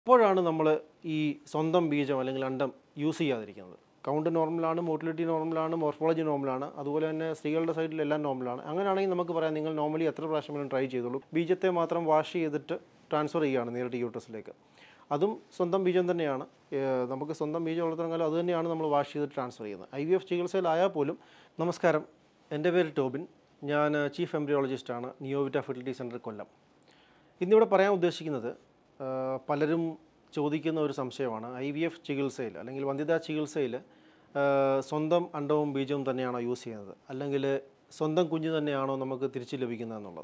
എപ്പോഴാണ് നമ്മൾ ഈ സ്വന്തം ബീജം അല്ലെങ്കിൽ അണ്ടം യൂസ് ചെയ്യാതിരിക്കുന്നത് കൗണ്ട് നോർമലാണ് മോട്ടിലിറ്റി നോർമലാണ് മോർഫോളജി നോർമലാണ് അതുപോലെ തന്നെ സ്ത്രീകളുടെ സൈഡിൽ എല്ലാം നോർമലാണ് അങ്ങനെയാണെങ്കിൽ നമുക്ക് പറയാം നിങ്ങൾ നോർമലി എത്ര പ്രാവശ്യം വേണം ട്രൈ ചെയ്തോളൂ ബീജത്തെ മാത്രം വാഷ് ചെയ്തിട്ട് ട്രാൻസ്ഫർ ചെയ്യുകയാണ് നേരിട്ട് യൂട്രസിലേക്ക് അതും സ്വന്തം ബീജം തന്നെയാണ് ഏഹ് നമുക്ക് സ്വന്തം ബീജം വളർത്തണമെങ്കിൽ അത് തന്നെയാണ് നമ്മൾ വാഷ് ചെയ്തിട്ട് ട്രാൻസ്ഫർ ചെയ്യുന്നത് ഐ വി എഫ് ചികിത്സയിലായാൽ പോലും നമസ്കാരം എൻ്റെ പേര് ടോബിൻ ഞാൻ ചീഫ് എംബ്രിയോളജിസ്റ്റാണ് നിയോവിറ്റ ഫെർട്ടിലിറ്റി സെൻറ്റർ കൊല്ലം ഇന്നിവിടെ പറയാൻ ഉദ്ദേശിക്കുന്നത് ആ, പലരും ചോദിക്കുന്ന ഒരു സംശയമാണ് ഐ വി എഫ് ചികിത്സയിൽ അല്ലെങ്കിൽ വന്ധ്യതാ ചികിത്സയിൽ ആ, സ്വന്തം അണ്ടവും ബീജവും തന്നെയാണോ യൂസ് ചെയ്യുന്നത് അല്ലെങ്കിൽ സ്വന്തം കുഞ്ഞ് തന്നെയാണോ നമുക്ക് തിരിച്ചു ലഭിക്കുന്നത് എന്നുള്ളത്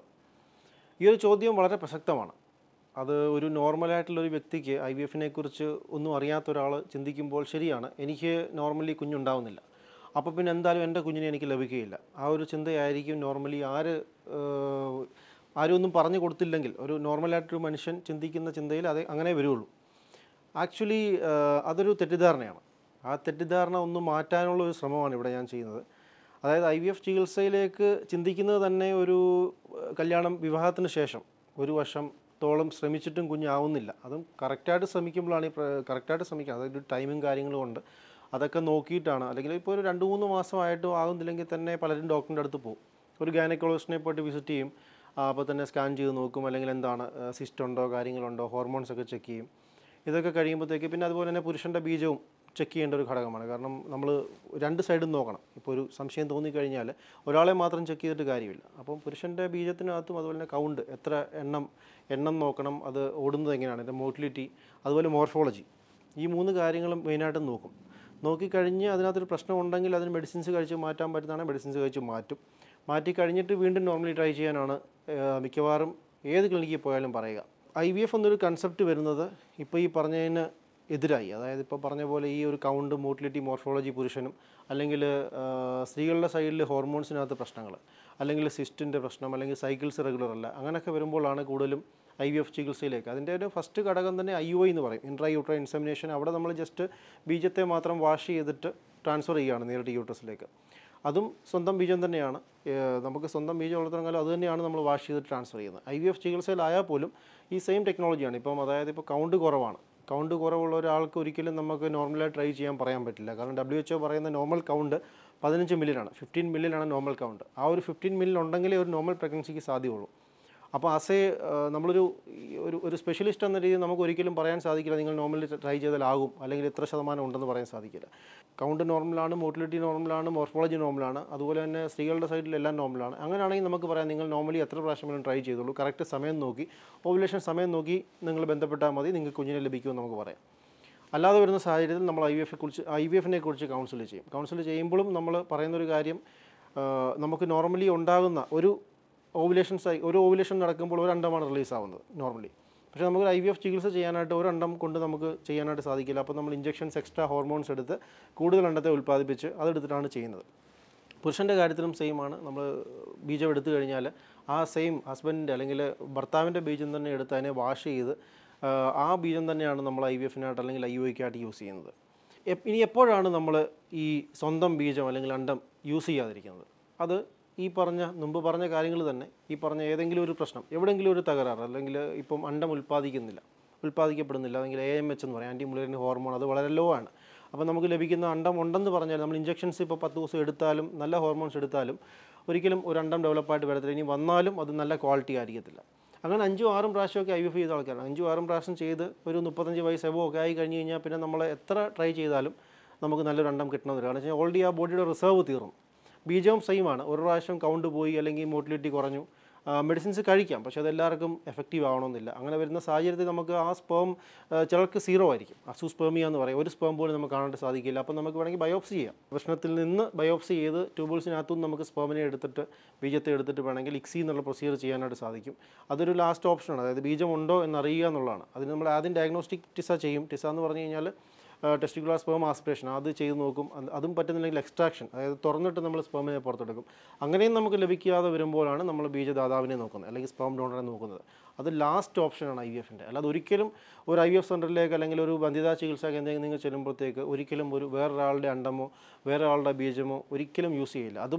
ഈ ഒരു ചോദ്യം വളരെ പ്രസക്തമാണ് അത് ഒരു നോർമലായിട്ടുള്ള ഒരു വ്യക്തിക്ക് ഐ വി എഫിനെ കുറിച്ച് ഒന്നും അറിയാത്ത ഒരാൾ ചിന്തിക്കുമ്പോൾ ശരിയാണ് എനിക്ക് നോർമലി കുഞ്ഞുണ്ടാവുന്നില്ല അപ്പോൾ പിന്നെ എന്തായാലും എൻ്റെ കുഞ്ഞിനെ എനിക്ക് ലഭിക്കുകയില്ല ആ ഒരു ചിന്തയായിരിക്കും നോർമലി ആര് ഏഹ്, ആരും ഒന്നും പറഞ്ഞു കൊടുത്തില്ലെങ്കിൽ ഒരു നോർമലായിട്ടൊരു മനുഷ്യൻ ചിന്തിക്കുന്ന ചിന്തയിൽ അത് അങ്ങനെ വരുള്ളൂ ആക്ച്വലി അതൊരു തെറ്റിദ്ധാരണയാണ് ആ തെറ്റിദ്ധാരണ ഒന്ന് മാറ്റാനുള്ള ഒരു ശ്രമമാണ് ഇവിടെ ഞാൻ ചെയ്യുന്നത് അതായത് ഐ വി എഫ് ചികിത്സയിലേക്ക് ചിന്തിക്കുന്നത് തന്നെ ഒരു ഏഹ്, കല്യാണം വിവാഹത്തിന് ശേഷം ഒരു വർഷത്തോളം ശ്രമിച്ചിട്ടും കുഞ്ഞാവുന്നില്ല അതും കറക്റ്റായിട്ട് ശ്രമിക്കുമ്പോഴാണ് ഈ കറക്റ്റായിട്ട് ശ്രമിക്കുക അതായത് ടൈമും കാര്യങ്ങളും ഉണ്ട് അതൊക്കെ നോക്കിയിട്ടാണ് അല്ലെങ്കിൽ ഇപ്പോൾ ഒരു രണ്ട് മൂന്ന് മാസമായിട്ടും ആകുന്നില്ലെങ്കിൽ തന്നെ പലരും ഡോക്ടറിൻ്റെ അടുത്ത് പോകും ഒരു ഗൈനക്കോളജിസ്റ്റിനെ പോയിട്ട് വിസിറ്റ് ചെയ്യും അപ്പോൾ തന്നെ സ്കാൻ ചെയ്ത് നോക്കും അല്ലെങ്കിൽ എന്താണ് സിസ്റ്റ് ഉണ്ടോ കാര്യങ്ങളുണ്ടോ ഹോർമോൺസ് ഒക്കെ ചെക്ക് ചെയ്യും ഇതൊക്കെ കഴിയുമ്പോഴത്തേക്ക് പിന്നെ അതുപോലെ തന്നെ പുരുഷൻ്റെ ബീജവും ചെക്ക് ചെയ്യേണ്ട ഒരു ഘടകമാണ് കാരണം നമ്മൾ രണ്ട് സൈഡും നോക്കണം ഇപ്പോൾ ഒരു സംശയം തോന്നിക്കഴിഞ്ഞാൽ ഒരാളെ മാത്രം ചെക്ക് ചെയ്തിട്ട് കാര്യമില്ല അപ്പം പുരുഷൻ്റെ ബീജത്തിനകത്തും അതുപോലെ തന്നെ കൗണ്ട് എത്ര എണ്ണം എണ്ണം നോക്കണം അത് ഓടുന്നത് എങ്ങനെയാണ് എൻ്റെ മോട്ടിലിറ്റി അതുപോലെ മോർഫോളജി ഈ മൂന്ന് കാര്യങ്ങളും മെയിനായിട്ട് നോക്കും നോക്കിക്കഴിഞ്ഞ് അതിനകത്തൊരു പ്രശ്നം ഉണ്ടെങ്കിൽ അതിന് മെഡിസിൻസ് കഴിച്ച് മാറ്റാൻ പറ്റുന്നതാണെങ്കിൽ മെഡിസിൻസ് കഴിച്ച് മാറ്റും മാറ്റി കഴിഞ്ഞിട്ട് വീണ്ടും നോർമലി ട്രൈ ചെയ്യാനാണ് ഏഹ്, മിക്കവാറും ഏത് ക്ലിനിക്കിൽ പോയാലും പറയുക ഐ വി എഫ് എന്നൊരു കൺസെപ്റ്റ് വരുന്നത് ഇപ്പോൾ ഈ പറഞ്ഞതിന് എതിരായി അതായത് ഇപ്പോൾ പറഞ്ഞ പോലെ ഈ ഒരു കൗണ്ട് മോട്ടിലിറ്റി മോർഫോളജി പുരുഷനും അല്ലെങ്കിൽ സ്ത്രീകളുടെ സൈഡിൽ ഹോർമോൺസിനകത്ത് പ്രശ്നങ്ങൾ അല്ലെങ്കിൽ സിസ്റ്റിൻ്റെ പ്രശ്നം അല്ലെങ്കിൽ സൈക്കിൾസ് റെഗുലർ അല്ല അങ്ങനെയൊക്കെ വരുമ്പോഴാണ് കൂടുതലും ഐ വി എഫ് ചികിത്സയിലേക്ക് അതിൻ്റെ ഒരു ഫസ്റ്റ് ഘടകം തന്നെ ഐ യു ഐ എന്ന് പറയും ഇൻട്രാ യൂട്ര ഇൻസെമിനേഷൻ അവിടെ നമ്മൾ ജസ്റ്റ് ബീജത്തെ മാത്രം വാഷ് ചെയ്തിട്ട് ട്രാൻസ്ഫർ ചെയ്യുകയാണ് നേരിട്ട് യൂട്രസിലേക്ക് അതും സ്വന്തം ബീജം തന്നെയാണ് ഏഹ് നമുക്ക് സ്വന്തം ബീജം വളർത്തണമെങ്കിൽ അത് തന്നെയാണ് നമ്മൾ വാഷ് ചെയ്തിട്ട് ട്രാൻസ്ഫർ ചെയ്യുന്നത് ഐ വി എഫ് ചികിത്സയിലായാൽ പോലും ഈ സെയിം ടെക്നോളജിയാണ് ഇപ്പം അതായത് ഇപ്പോൾ കൗണ്ട് കുറവാണ് കൗണ്ട് കുറവുള്ള ഒരാൾക്ക് ഒരിക്കലും നമുക്ക് നോർമലായി ട്രൈ ചെയ്യാൻ പറയാൻ പറ്റില്ല കാരണം ഡബ്ല്യു എച്ച് പറയുന്ന നോർമൽ കൗണ്ട് പതിനഞ്ച് മില്യനാണ് ഫിഫ്റ്റീൻ മില്യനാണ് നോർമൽ കൗണ്ട് ആ ഒരു ഫിഫ്റ്റീൻ മില്യൻ ഉണ്ടെങ്കിലേ ഒരു നോർമൽ പ്രഗ്നൻസിക്ക് സാധ്യമുള്ളൂ അപ്പോൾ അസേ നമ്മളൊരു ഈ ഒരു ഒരു സ്പെഷ്യലിസ്റ്റ് എന്ന രീതിയിൽ നമുക്ക് ഒരിക്കലും പറയാൻ സാധിക്കില്ല നിങ്ങൾ നോർമലി ട്രൈ ചെയ്താലാകും അല്ലെങ്കിൽ ഇത്ര ശതമാനം ഉണ്ടെന്ന് പറയാൻ സാധിക്കില്ല കൗണ്ട് നോർമലാണ് മോട്ടിലിറ്റി നോർമലാണ് മോർഫോളജി നോർമലാണ് അതുപോലെ തന്നെ സ്ത്രീകളുടെ സൈഡിൽ എല്ലാം നോർമലാണ് അങ്ങനെയാണെങ്കിൽ നമുക്ക് പറയാം നിങ്ങൾ നോർമലി എത്ര പ്രാവശ്യം വേണം ട്രൈ ചെയ്തോളൂ കറക്റ്റ് സമയം നോക്കി ഓവുലേഷൻ സമയം നോക്കി നിങ്ങൾ ബന്ധപ്പെട്ടാൽ മതി നിങ്ങൾക്ക് കുഞ്ഞിനെ ലഭിക്കുമെന്ന് നമുക്ക് പറയാം അല്ലാതെ വരുന്ന സാഹചര്യത്തിൽ നമ്മൾ ഐ വി എഫെ കുറിച്ച് ഐ വി എഫിനെ കുറിച്ച് കൗൺസിൽ ചെയ്യും കൗൺസിൽ ചെയ്യുമ്പോഴും നമ്മൾ പറയുന്നൊരു കാര്യം ആ, നമുക്ക് നോർമലി ഉണ്ടാകുന്ന ഒരു ഓവുലേഷൻ സൈ ഒരു ഓവുലേഷൻ നടക്കുമ്പോൾ ഒരു അണ്ടമാണ് റിലീസ് ആവുന്നത് നോർമലി പക്ഷേ നമുക്ക് ഐ വി എഫ് ചികിത്സ ചെയ്യാനായിട്ട് ഒരു അണ്ടം കൊണ്ട് നമുക്ക് ചെയ്യാനായിട്ട് സാധിക്കില്ല അപ്പോൾ നമ്മൾ ഇഞ്ചെക്ഷൻസ് എക്സ്ട്രാ ഹോർമോൺസ് എടുത്ത് കൂടുതൽ അണ്ടത്തെ ഉൽപ്പാദിപ്പിച്ച് അതെടുത്തിട്ടാണ് ചെയ്യുന്നത് പുരുഷൻ്റെ കാര്യത്തിലും സെയിം ആണ് നമ്മൾ ബീജം എടുത്തു കഴിഞ്ഞാൽ ആ സെയിം ഹസ്ബൻഡിൻ്റെ അല്ലെങ്കിൽ ഭർത്താവിൻ്റെ ബീജം തന്നെ എടുത്ത് അതിനെ വാഷ് ചെയ്ത് ആ, ആ ബീജം തന്നെയാണ് നമ്മൾ ഐ വി എഫിനായിട്ട് അല്ലെങ്കിൽ ഐ യു ഐക്കായിട്ട് യൂസ് ചെയ്യുന്നത് എപ്- ഇനി എപ്പോഴാണ് നമ്മൾ ഈ സ്വന്തം ബീജം അല്ലെങ്കിൽ അണ്ടം യൂസ് ചെയ്യാതിരിക്കുന്നത് അത് ഈ പറഞ്ഞ മുമ്പ് പറഞ്ഞ കാര്യങ്ങൾ തന്നെ ഈ പറഞ്ഞ ഏതെങ്കിലും ഒരു പ്രശ്നം എവിടെയെങ്കിലും ഒരു തകരാറ് അല്ലെങ്കിൽ ഇപ്പം അണ്ടം ഉൽപ്പാദിക്കുന്നില്ല ഉൽപ്പാദിക്കപ്പെടുന്നില്ല അല്ലെങ്കിൽ എ എം എച്ച് എന്ന് പറയും ആൻറ്റി മുലറിൻ ഹോർമോൺ അത് വളരെ ലോ ആണ് അപ്പോൾ നമുക്ക് ലഭിക്കുന്ന അണ്ടം ഉണ്ടെന്ന് പറഞ്ഞാൽ നമ്മൾ ഇഞ്ചെക്ഷൻസ് ഇപ്പോൾ പത്ത് ദിവസം എടുത്താലും നല്ല ഹോർമോൺസ് എടുത്താലും ഒരിക്കലും ഒരു അണ്ടം ഡെവലപ്പായിട്ട് വരത്തില്ല ഇനി വന്നാലും അത് നല്ല ക്വാളിറ്റി ആയിരിക്കത്തില്ല അങ്ങനെ അഞ്ചും ആറും പ്രാവശ്യമൊക്കെ ഐ എഫ് ചെയ്ത ആൾക്കാരാണ് അഞ്ചും ആറും പ്രാവശ്യം ചെയ്ത് ഒരു മുപ്പത്തഞ്ച് വയസ്സ് എബോ ഒക്കെ ആയി കഴിഞ്ഞ് കഴിഞ്ഞാൽ പിന്നെ നമ്മൾ എത്ര ട്രൈ ചെയ്താലും നമുക്ക് നല്ലൊരു അണ്ടം കിട്ടണമെന്നില്ല കാരണം വെച്ചാൽ ഓൾറെഡി ആ ബോഡിയുടെ റിസർവ് തീർന്നു ബീജവും സെയിമാണ് ഒരു പ്രാവശ്യം കൗണ്ട് പോയി അല്ലെങ്കിൽ മോട്ടിലിറ്റി കുറഞ്ഞു മെഡിസിൻസ് കഴിക്കാം പക്ഷേ അതെല്ലാവർക്കും എഫക്റ്റീവ് ആവണമെന്നില്ല അങ്ങനെ വരുന്ന സാഹചര്യത്തിൽ നമുക്ക് ആ സ്പേം ചിലർക്ക് സീറോ ആയിരിക്കും അസുസ്പേമിയ എന്ന് പറയും ഒരു സ്പേം പോലും നമുക്ക് കാണാൻ സാധിക്കില്ല അപ്പോൾ നമുക്ക് വേണമെങ്കിൽ ബയോപ്സി ചെയ്യാം പ്രശ്നത്തിൽ നിന്ന് ബയോപ്സി ചെയ്ത് ട്യൂബിൾസിനകത്തും നമുക്ക് സ്പേമിനെ എടുത്തിട്ട് ബീജത്തെ എടുത്തിട്ട് വേണമെങ്കിൽ ഇക്സി എന്നുള്ള പ്രൊസീജിയർ ചെയ്യാനായിട്ട് സാധിക്കും അതൊരു ലാസ്റ്റ് ഓപ്ഷനാണ് അതായത് ബീജം ഉണ്ടോ എന്നറിയുക എന്നുള്ളതാണ് അതിന് നമ്മൾ ആദ്യം ഡയഗ്നോസ്റ്റിക് ടിസ ചെയ്യും ടിസ എന്ന് പറഞ്ഞു കഴിഞ്ഞാൽ ടെസ്റ്റിക്കുലർ സ്പേം ആസ്പിറേഷൻ അത് ചെയ്ത് നോക്കും അത് അതും പറ്റുന്നില്ലെങ്കിൽ എക്സ്ട്രാക്ഷൻ അതായത് തുറന്നിട്ട് നമ്മൾ സ്പേമിനെ പുറത്തെടുക്കും അങ്ങനെയും നമുക്ക് ലഭിക്കാതെ വരുമ്പോഴാണ് നമ്മൾ ബീജദാതാവിനെ നോക്കുന്നത് അല്ലെങ്കിൽ സ്പേം ഡോണറെ നോക്കുന്നത് അത് ലാസ്റ്റ് ഓപ്ഷനാണ് ഐ വി എഫിൻ്റെ അല്ലാതെ ഒരിക്കലും ഒരു ഐ വി എഫ് സെൻറ്ററിലേക്ക് അല്ലെങ്കിൽ ഒരു വന്ധ്യതാ ചികിത്സാ കേന്ദ്രം നിങ്ങൾ ചെല്ലുമ്പോഴത്തേക്ക് ഒരിക്കലും ഒരു വേറൊരാളുടെ അണ്ടമോ വേറൊരാളുടെ ബീജമോ ഒരിക്കലും യൂസ് ചെയ്യില്ല അതും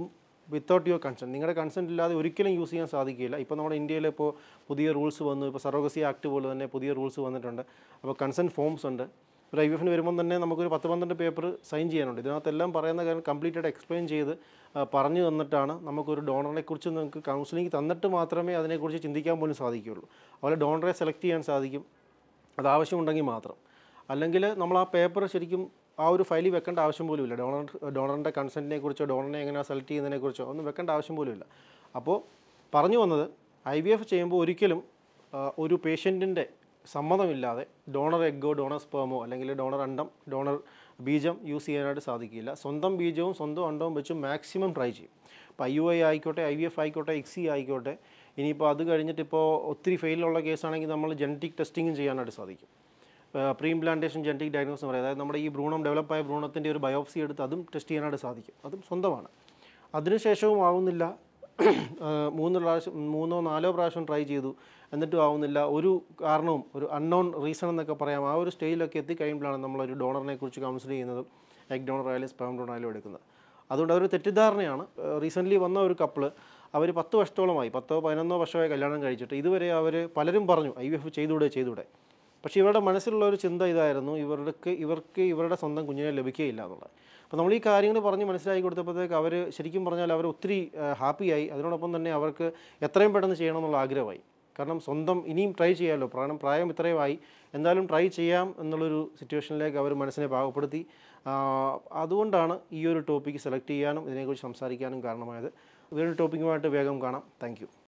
വിത്തൗട്ട് യുവർ കൺസെൻറ്റ് നിങ്ങളുടെ കൺസെൻറ്റ് ഇല്ലാതെ ഒരിക്കലും യൂസ് ചെയ്യാൻ സാധിക്കില്ല ഇപ്പോൾ നമ്മുടെ ഇന്ത്യയിൽ ഇപ്പോൾ പുതിയ റൂൾസ് വന്നു ഇപ്പോൾ സറോഗസി ആക്ട് പോലെ തന്നെ പുതിയ റൂൾസ് വന്നിട്ടുണ്ട് അപ്പോൾ കൺസെൻറ്റ് ഫോംസ് ഉണ്ട് ഒരു ഐ വി എഫിന് വരുമ്പോൾ തന്നെ നമുക്കൊരു പത്ത് പന്ത്രണ്ട് പേപ്പർ സൈൻ ചെയ്യാനുണ്ട് ഇതിനകത്തെല്ലാം പറയുന്ന കാര്യം കംപ്ലീറ്റ് ആയിട്ട് എക്സ്പ്ലെയിൻ ചെയ്ത് ആ, പറഞ്ഞു തന്നിട്ടാണ് നമുക്കൊരു ഡോണറിനെ കുറിച്ച് നിങ്ങൾക്ക് കൗൺസിലിംഗ് തന്നിട്ട് മാത്രമേ അതിനെക്കുറിച്ച് ചിന്തിക്കാൻ പോലും സാധിക്കുകയുള്ളൂ അതുപോലെ ഡോണറെ സെലക്ട് ചെയ്യാൻ സാധിക്കും അത് ആവശ്യമുണ്ടെങ്കിൽ മാത്രം അല്ലെങ്കിൽ നമ്മൾ ആ പേപ്പർ ശരിക്കും ആ ഒരു ഫയലിൽ വെക്കേണ്ട ആവശ്യം പോലും ഇല്ല ഡോണർ ഡോണറിൻ്റെ കൺസെൻറ്റിനെ കുറിച്ചോ ഡോണറിനെ എങ്ങനെ സെലക്ട് ചെയ്യുന്നതിനെക്കുറിച്ചോ ഒന്നും വെക്കേണ്ട ആവശ്യം പോലും ഇല്ല അപ്പോൾ പറഞ്ഞു വന്നത് ഐ വി എഫ് ചെയ്യുമ്പോൾ ഒരിക്കലും ആ, ഒരു പേഷ്യൻറ്റിൻ്റെ സമ്മതമില്ലാതെ ഡോണർ എഗ്ഗോ ഡോണർ സ്പേമോ അല്ലെങ്കിൽ ഡോണർ അണ്ടം ഡോണർ ബീജം യൂസ് ചെയ്യാനായിട്ട് സാധിക്കില്ല സ്വന്തം ബീജവും സ്വന്തം അണ്ടവും വെച്ച് മാക്സിമം ട്രൈ ചെയ്യും ഇപ്പോൾ ഐ യു ഐ ആയിക്കോട്ടെ ഐ വി എഫ് ആയിക്കോട്ടെ എക്സി ആയിക്കോട്ടെ ഇനിയിപ്പോൾ അത് കഴിഞ്ഞിട്ട് ഇപ്പോൾ ഒത്തിരി ഫെയിലുള്ള കേസാണെങ്കിൽ നമ്മൾ ജനറ്റിക് ടെസ്റ്റിങ്ങും ചെയ്യാനായിട്ട് സാധിക്കും പ്രീ ഇംപ്ലാന്റേഷൻ ജനറ്റിക് ഡയഗ്നോസ് എന്ന് പറയുന്നത് അതായത് നമ്മുടെ ഈ ഭ്രൂണം ഡെവലപ്പായ ഭ്രൂണത്തിൻ്റെ ഒരു ബയോപ്സി എടുത്ത് അതും ടെസ്റ്റ് ചെയ്യാനായിട്ട് സാധിക്കും അതും സ്വന്തമാണ് അതിനുശേഷവും ആവുന്നില്ല ആ, മൂന്ന് പ്രാവശ്യം മൂന്നോ നാലോ പ്രാവശ്യം ട്രൈ ചെയ്തു എന്നിട്ടും ആവുന്നില്ല ഒരു കാരണവും ഒരു അൺനോൺ റീസൺ എന്നൊക്കെ പറയാം ആ ഒരു സ്റ്റേജിലൊക്കെ എത്തിക്കഴിയുമ്പോഴാണ് നമ്മളൊരു ഡോണറിനെ കുറിച്ച് കൗൺസിൽ ചെയ്യുന്നതും എഗ് ഡോണർ ആയാലും സ്പേം ഡോണർ ആയാലും എടുക്കുന്നത് അതുകൊണ്ട് അതൊരു തെറ്റിദ്ധാരണയാണ് റീസെൻ്റ്ലി വന്ന ഒരു കപ്പിള് അവർ പത്ത് വർഷത്തോളമായി പത്തോ പതിനൊന്നോ വർഷമായി കല്യാണം കഴിച്ചിട്ട് ഇതുവരെ അവർ പലരും പറഞ്ഞു ഐ വി എഫ് ചെയ്തുകൂടെ ചെയ്തുകൂടെ പക്ഷേ ഇവരുടെ മനസ്സിലുള്ള ഒരു ചിന്ത ഇതായിരുന്നു ഇവർക്ക് ഇവർക്ക് ഇവരുടെ സ്വന്തം കുഞ്ഞിനെ ലഭിക്കുകയില്ല എന്നുള്ളത് അപ്പോൾ നമ്മൾ ഈ കാര്യങ്ങൾ പറഞ്ഞ് മനസ്സിലാക്കി കൊടുത്തപ്പോഴത്തേക്ക് അവർ ശരിക്കും പറഞ്ഞാൽ അവർ ഒത്തിരി ഹാപ്പിയായി അതിനോടൊപ്പം തന്നെ അവർക്ക് എത്രയും പെട്ടെന്ന് ചെയ്യണം എന്നുള്ള ആഗ്രഹമായി കാരണം സ്വന്തം ഇനിയും ട്രൈ ചെയ്യാമല്ലോ പ്രായം പ്രായം ഇത്രയുമായി എന്തായാലും ട്രൈ ചെയ്യാം എന്നുള്ളൊരു സിറ്റുവേഷനിലേക്ക് അവർ മനസ്സിനെ പാകപ്പെടുത്തി ആ, അതുകൊണ്ടാണ് ഈ ഒരു ടോപ്പിക്ക് സെലക്ട് ചെയ്യാനും ഇതിനെക്കുറിച്ച് സംസാരിക്കാനും കാരണമായത് വേറൊരു ടോപ്പിക്കുമായിട്ട് വേഗം കാണാം താങ്ക്